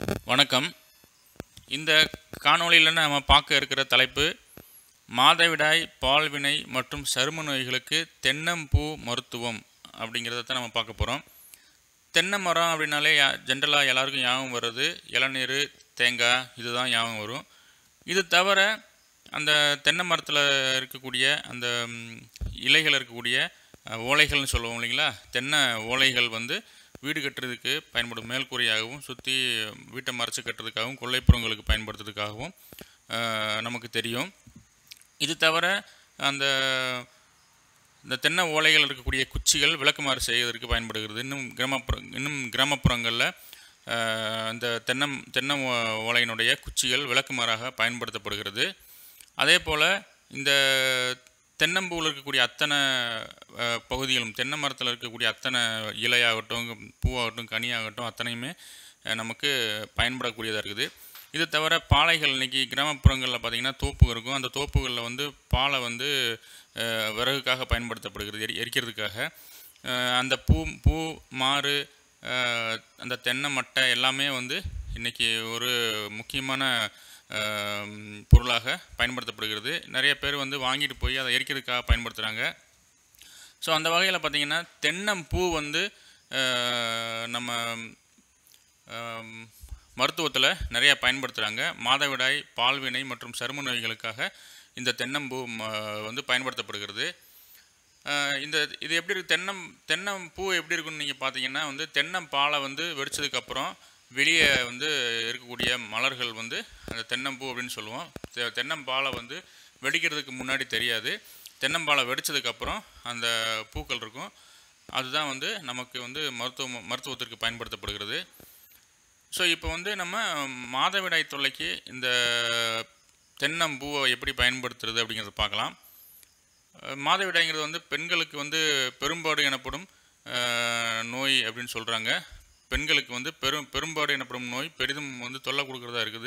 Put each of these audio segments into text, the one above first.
வணக்கம் இந்த காணொளியில் நம்ம பார்க்க இருக்கிற தலைப்பு மாதவிடாய் பால்வினை மற்றும் சரும நோய்களுக்கு தென்னம்பூ மருத்துவம் அப்படிங்கிறத தான் நம்ம பார்க்க போகிறோம் தென்னை மரம் அப்படின்னாலே ஜென்ரலாக எல்லாருக்கும் ஞாபகம் வர்றது இளநீர் தேங்காய் இதுதான் ஞாபகம் வரும் இது தவிர அந்த தென்னை மரத்தில் இருக்கக்கூடிய அந்த ம், இலைகள் இருக்கக்கூடிய அஹ், ஓலைகள்னு சொல்லுவோம் இல்லைங்களா தென்னை ஓலைகள் வந்து வீடு கட்டுறதுக்கு பயன்படும் மேல்கூரையாகவும் சுற்றி வீட்டை மறைச்சு கட்டுறதுக்காகவும் கொல்லைப்புறங்களுக்கு பயன்படுத்துறதுக்காகவும் அஹ், நமக்கு தெரியும் இது தவிர அந்த இந்த தென்னை ஓலைகள் இருக்கக்கூடிய குச்சிகள் விளக்குமாறு செய்வதற்கு பயன்படுகிறது இன்னும் கிராமப்புற இன்னும் கிராமப்புறங்களில் அஹ், இந்த தென்னை தென்னை ஓ- ஓலையினுடைய குச்சிகள் விளக்குமாறாக பயன்படுத்தப்படுகிறது அதே போல் இந்த தென்னம்பூவில் இருக்கக்கூடிய அத்தனை அஹ், பகுதிகளும் தென்னை மரத்தில் இருக்கக்கூடிய அத்தனை இலையாகட்டும் பூவாகட்டும் கனியாகட்டும் அத்தனையுமே அஹ், நமக்கு பயன்படக்கூடியதாக இருக்குது இது தவிர பாலைகள் இன்னைக்கு கிராமப்புறங்களில் பார்த்திங்கன்னா தோப்பு இருக்கும் அந்த தோப்புகளில் வந்து பாலை வந்து அஹ், விறகுக்காக பயன்படுத்தப்படுகிறது எரி எரிக்கிறதுக்காக அஹ், அந்த பூ பூ மாறு அஹ், அந்த தென்னை மட்டை எல்லாமே வந்து இன்றைக்கி ஒரு முக்கியமான அஹ், பொருளாக பயன்படுத்தப்படுகிறது நிறைய பேர் வந்து வாங்கிட்டு போய் அதை எரிக்கிறதுக்காக பயன்படுத்துகிறாங்க ஸோ அந்த வகையில் பார்த்திங்கன்னா தென்னம்பூ வந்து அஹ், நம்ம மருத்துவத்தில் நிறைய பயன்படுத்துகிறாங்க மாதவிடாய் பால்வினை மற்றும் சரும நோய்களுக்காக இந்த தென்னம்பூ ம- வந்து பயன்படுத்தப்படுகிறது அஹ், இந்த இது எப்படி இருக்கு தென்னம் தென்னம் பூ எப்படி இருக்குன்னு நீங்கள் பார்த்தீங்கன்னா வந்து தென்னம்பாலை வந்து வெடிச்சதுக்கப்புறம் வெளியே வந்து இருக்கக்கூடிய மலர்கள் வந்து அந்த தென்னம்பூ அப்படின்னு சொல்லுவோம் தெ- தென்னம்பாலை வந்து வெடிக்கிறதுக்கு முன்னாடி தெரியாது தென்னம்பாலை வெடிச்சதுக்கப்புறம் அந்த பூக்கள் இருக்கும் அதுதான் வந்து நமக்கு வந்து மருத்துவ மருத்துவத்திற்கு பயன்படுத்தப்படுகிறது ஸோ இப்போ வந்து நம்ம மாதவிடாய் தொல்லைக்கு இந்த தென்னம்பூவை எப்படி பயன்படுத்துறது அப்படிங்கிறத பார்க்கலாம் அஹ் மாதவிடாய்ங்கிறது வந்து பெண்களுக்கு வந்து பெரும்பாடு எனப்படும் அஹ், நோய் அப்படின்னு சொல்கிறாங்க பெண்களுக்கு வந்து பெரும் பெரும்பாடு எனப்படும் நோய் பெரிதும் வந்து தொல்லை கொடுக்குறதா இருக்குது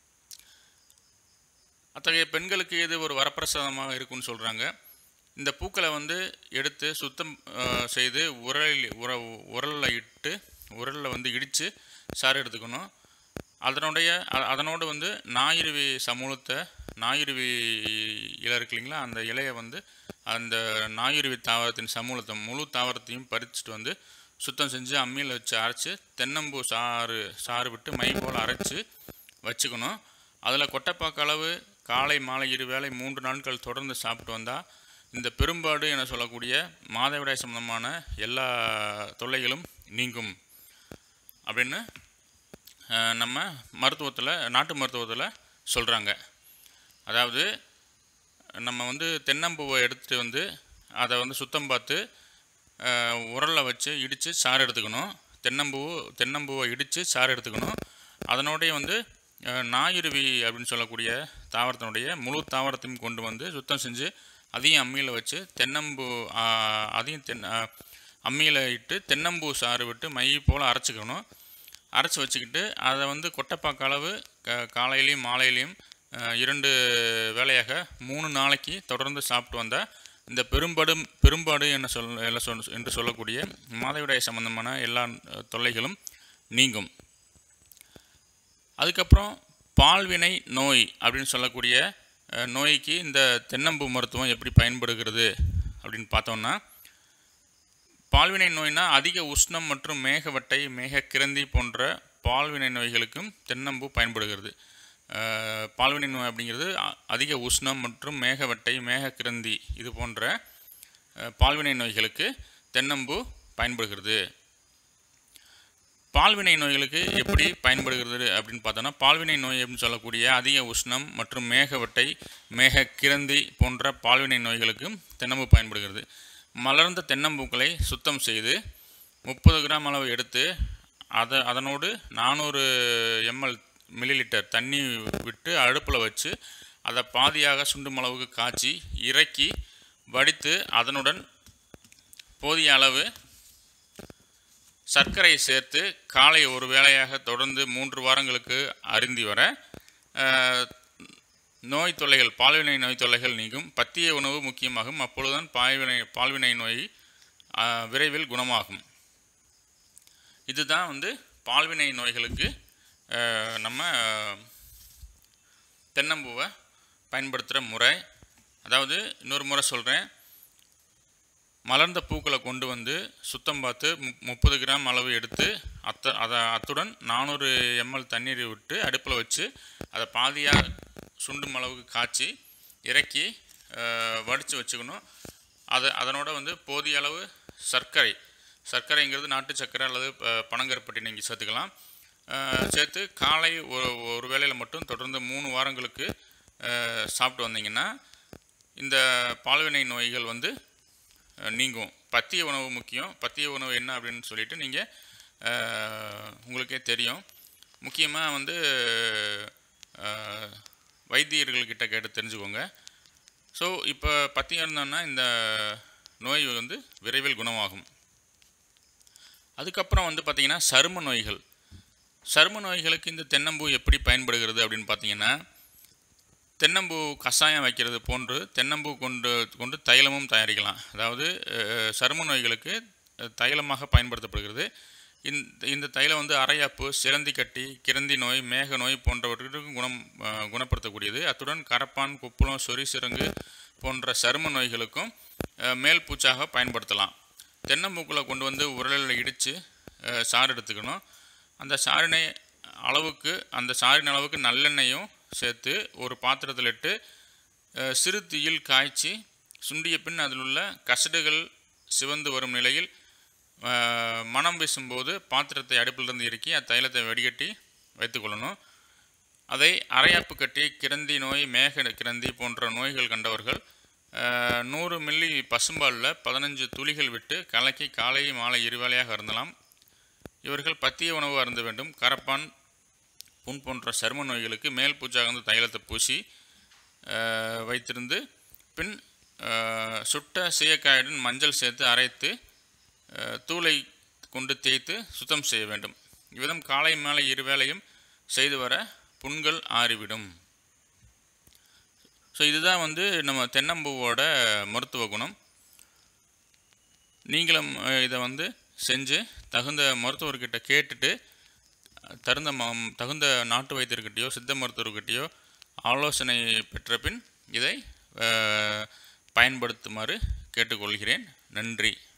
அத்தகைய பெண்களுக்கு இது ஒரு வரப்பிரசாதமாக இருக்கும்னு சொல்கிறாங்க இந்த பூக்களை வந்து எடுத்து சுத்தம் அஹ், செய்து உரலில் உர உரலில் இட்டு உரலில் வந்து இடித்து சாறு எடுத்துக்கணும் அதனுடைய அ- அதனோடு வந்து ஞாயிறுவி சமூலத்தை ஞாயிறுவி இலை இருக்கு இல்லைங்களா அந்த இலையை வந்து அந்த ஞாயிறுவி தாவரத்தின் சமூலத்தை முழு தாவரத்தையும் பறிச்சுட்டு வந்து சுத்தம் செஞ்சு அம்மியில் வச்சு அரைச்சி தென்னம்பூ சாறு சாறு விட்டு மை போல் அரைச்சி வச்சுக்கணும் அதில் கொட்டைப்பாக்கு அளவு காலை மாலை இரு வேளை மூன்று நாட்கள் தொடர்ந்து சாப்பிட்டு வந்தால் இந்த பெரும்பாடு என சொல்லக்கூடிய மாதவிடாய் சம்பந்தமான எல்லா தொல்லைகளும் நீங்கும் அப்படின்னு அஹ், நம்ம மருத்துவத்தில் நாட்டு மருத்துவத்தில் சொல்கிறாங்க அதாவது நம்ம வந்து தென்னம்பூவை எடுத்துகிட்டு வந்து அதை வந்து சுத்தம் பார்த்து உரலில் வச்சு இடித்து சாறு எடுத்துக்கணும் தென்னம்பூ தென்னம்பூவை இடித்து சாறு எடுத்துக்கணும் அதனோடய வந்து அஹ், நாயுருவி அப்படின்னு சொல்லக்கூடிய தாவரத்தினுடைய முழு தாவரத்தையும் கொண்டு வந்து சுத்தம் செஞ்சு அதையும் அம்மியில் வச்சு தென்னம்பூ ஆஹ், அதையும் தென் அம்மியில் இட்டு தென்னம்பூ சாறு விட்டு மை போல் அரைச்சிக்கணும் அரைச்சி வச்சுக்கிட்டு அதை வந்து கொட்டைப்பாக்கு அளவு க காலையிலையும் மாலையிலையும் அஹ், இரண்டு வேளையாக மூணு நாளைக்கு தொடர்ந்து சாப்பிட்டு வந்தால் இந்த பெரும்படும் பெரும்பாடு என்ன சொல் என்ன சொல் என்று சொல்லக்கூடிய மாதவிடாய் சம்பந்தமான எல்லா அஹ், தொல்லைகளும் நீங்கும் அதுக்கப்புறம் பால்வினை நோய் அப்படின்னு சொல்லக்கூடிய அஹ், நோய்க்கு இந்த தென்னம்பூ மருத்துவம் எப்படி பயன்படுகிறது அப்படின்னு பார்த்தோம்னா பால்வினை நோய்னா அதிக உஷ்ணம் மற்றும் மேகவட்டை மேகக்கிரந்தி போன்ற பால்வினை நோய்களுக்கும் தென்னம்பூ பயன்படுகிறது அஹ், பால்வினை நோய் அப்படிங்கிறது அ- அதிக உஷ்ணம் மற்றும் மேகவட்டை மேகக்கிரந்தி இது போன்ற அஹ், பால்வினை நோய்களுக்கு தென்னம்பூ பயன்படுகிறது பால்வினை நோய்களுக்கு எப்படி பயன்படுகிறது அப்படின்னு பார்த்தோன்னா பால்வினை நோய் அப்படின்னு சொல்லக்கூடிய அதிக உஷ்ணம் மற்றும் மேகவட்டை மேகக்கிரந்தி போன்ற பால்வினை நோய்களுக்கும் தென்னம்பூ பயன்படுகிறது மலர்ந்த தென்னம்பூக்களை சுத்தம் செய்து முப்பது கிராம் அளவு எடுத்து அதை அதனோடு நானூறு எம்எல் மில்லிலிட்டர் தண்ணி விட்டு அடுப்பில் வச்சு அதை பாதியாக சுண்டும் அளவுக்கு காய்ச்சி இறக்கி வடித்து அதனுடன் போதிய அளவு சர்க்கரை சேர்த்து காலை ஒரு வேளையாக தொடர்ந்து மூன்று வாரங்களுக்கு அருந்தி வர அஹ், நோய் தொல்லைகள் பால்வினை நோய் தொல்லைகள் நீங்கும் பத்திய உணவு முக்கியமாகும் அப்பொழுதுதான் பால்வினை பால்வினை நோய் அஹ், விரைவில் குணமாகும் இதுதான் வந்து பால்வினை நோய்களுக்கு அஹ், நம்ம தென்னம்பூவை பயன்படுத்துகிற முறை அதாவது இன்னொரு முறை சொல்கிறேன் மலர்ந்த பூக்களை கொண்டு வந்து சுத்தம் பார்த்து மு- முப்பது கிராம் அளவு எடுத்து அத்த அதை அத்துடன் நானூறு எம்எல் தண்ணீர் விட்டு அடுப்பில் வச்சு அதை பாதியாக சுண்டும் அளவுக்கு காய்ச்சி இறக்கி வடித்து வச்சுக்கணும் அதை அதனோட வந்து போதிய அளவு சர்க்கரை சர்க்கரைங்கிறது நாட்டு சர்க்கரை அல்லது ப- பனங்கருப்பட்டி நீங்கள் சேர்த்துக்கலாம் அஹ், சேர்த்து காலை ஒரு ஒரு வேளையில் மட்டும் தொடர்ந்து மூணு வாரங்களுக்கு அஹ், சாப்பிட்டு வந்தீங்கன்னா இந்த பால்வினை நோய்கள் வந்து அஹ், நீங்கும் பத்திய உணவு முக்கியம் பத்திய உணவு என்ன அப்படின்னு சொல்லிட்டு நீங்கள் உங்களுக்கே தெரியும் முக்கியமாக வந்து அஹ், வைத்தியர்கள்கிட்ட கேட்டு தெரிஞ்சுக்கோங்க ஸோ இப்போ பத்தியம் இருந்தோன்னா இந்த நோய் வந்து விரைவில் குணமாகும் அதுக்கப்புறம் வந்து பார்த்திங்கன்னா சரும நோய்கள் சரும நோய்களுக்கு இந்த தென்னம்பூ எப்படி பயன்படுகிறது அப்படின்னு பார்த்தீங்கன்னா தென்னம்பூ கஷாயம் வைக்கிறது போன்று தென்னம்பூ கொண்டு கொண்டு தைலமும் தயாரிக்கலாம் அதாவது அஹ், சரும நோய்களுக்கு அஹ், தைலமாக பயன்படுத்தப்படுகிறது இந்த இந்த தைலம் வந்து அரையாப்பு சிலந்தி கட்டி கிரந்தி நோய் மேக நோய் போன்றவற்றுக்கு குணம் அஹ், குணப்படுத்தக்கூடியது அத்துடன் கரப்பான் குப்புளம் சொறி சிரங்கு போன்ற சரும நோய்களுக்கும் அஹ், மேல் பூச்சாக பயன்படுத்தலாம் தென்னம்பூக்களை கொண்டு வந்து உரலில் இடித்து சாறு எடுத்துக்கணும் அந்த சாறினை அளவுக்கு அந்த சாறின் அளவுக்கு நல்லெண்ணெயும் சேர்த்து ஒரு பாத்திரத்தில் இட்டு அஹ், சிறு தீயில் காய்ச்சி சுண்டிய பின் அதில் உள்ள கசடுகள் சிவந்து வரும் நிலையில் அஹ், மணம் வீசும்போது பாத்திரத்தை அடுப்பிலிருந்து இறக்கி அத்தைலத்தை வடிகட்டி வைத்துக்கொள்ளணும் அதை அரையாப்பு கட்டி கிரந்தி நோய் மேக கிரந்தி போன்ற நோய்கள் கண்டவர்கள் அஹ், நூறு மில்லி பசும்பாலில் பதினஞ்சு துளிகள் விட்டு கலக்கி காலை மாலை இருவேளையாக அருந்தலாம் இவர்கள் பத்திய உணவு அருந்த வேண்டும் கரப்பான் புண் போன்ற சரும நோய்களுக்கு மேல் பூச்சாகந்த தைலத்தை பூசி அஹ், வைத்திருந்து பின் அஹ், சுட்ட சீயக்காயுடன் மஞ்சள் சேர்த்து அரைத்து அஹ், தூளை கொண்டு தேய்த்து சுத்தம் செய்ய வேண்டும் இவ்விதம் காலை மாலை இருவேளையும் செய்து வர புண்கள் ஆறிவிடும் ஸோ இதுதான் வந்து நம்ம தென்னம்பூவோட மருத்துவ குணம் நீங்களும் அஹ், இதை வந்து செஞ்சு தகுந்த மருத்துவர்கிட்ட கேட்டுட்டு தகுந்த ம தகுந்த நாட்டு வைத்தியர்கிட்டயோ சித்த மருத்துவர்கிட்டயோ ஆலோசனை பெற்ற பின் இதை அஹ், பயன்படுத்துமாறு கேட்டுக்கொள்கிறேன் நன்றி